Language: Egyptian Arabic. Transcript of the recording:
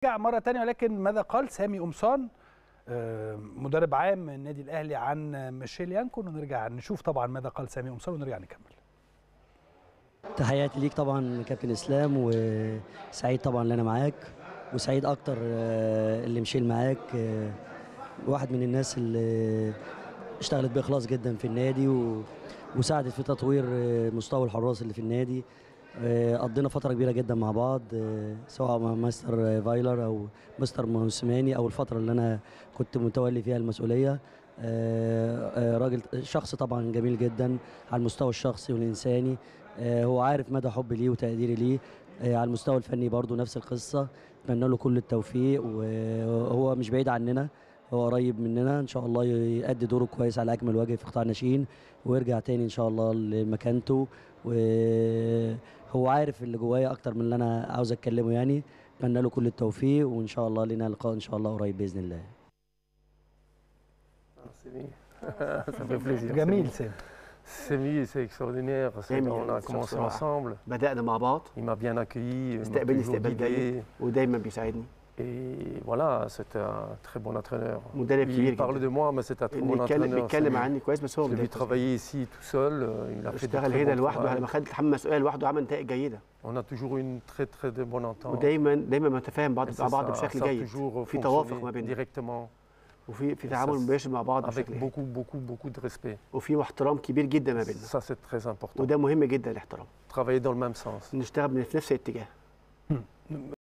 رجع مره تانية ولكن ماذا قال سامي قمصان آه، مدرب عام النادي الاهلي عن ميشيل يانكون ونرجع نشوف طبعا ماذا قال سامي قمصان ونرجع نكمل تحياتي ليك طبعا كابتن اسلام وسعيد طبعا اللي انا معاك وسعيد اكتر آه، اللي مشيل معاك آه، واحد من الناس اللي اشتغلت باخلاص جدا في النادي و- وساعدت في تطوير آه، مستوى الحراس اللي في النادي آه، قضينا فتره كبيره جدا مع بعض آه، سواء مع مستر فايلر او مستر موسيماني او الفتره اللي انا كنت متولي فيها المسؤوليه آه، آه، راجل شخص طبعا جميل جدا على المستوى الشخصي والانساني آه، هو عارف مدى حبي ليه وتقديري ليه آه، على المستوى الفني برضو نفس القصة اتمنى له كل التوفيق وهو مش بعيد عننا هو قريب مننا ان شاء الله يأدي دوره كويس على اكمل وجه في قطاع الناشئين ويرجع تاني ان شاء الله لمكانته وهو عارف اللي جوايا اكتر من اللي انا عاوز اتكلمه يعني اتمنى له كل التوفيق وان شاء الله لنا لقاء ان شاء الله قريب باذن الله C'est bien. Ça fait plaisir. جميل سامي C'est mieux, c'est extraordinaire. C'est- Jamie, On a ça, commencé c'est vrai. ensemble. بدأنا مع بعض Il m'a bien accueilli, il m'a استقبلني toujours استقبال جيد guidé. ودايما بيساعدني Et voilà, c'était un très bon entraîneur. مدرب كبير Il parle جدا de moi, mais c'est un très bon اللي يتكلم entraîneur. بيتكلم C'est- عني كويس بس هو Je l'ai vu مدرب كويس. travailler ici tout seul. euh, Il a fait de اشتغل très هنا bon لوحده travail. لما خد اتحمل مسؤوليه لوحده عمل نتائج جيده On a toujours eu une très très de bonne entente. ودايما دايما بنتفاهم بعض Et مع ça- بعض ça بشكل a جيد toujours في توافق fonctionné ما بيننا directement, وفي في Et تعامل ça- مباشر مع بعض avec بشكل جيد beaucoup beaucoup beaucoup de respect. وفي احترام كبير جدا ما بيننا Ça c'est très important. وده مهم جدا الاحترام Travailler dans le même sens. نشتغل في نفس الاتجاه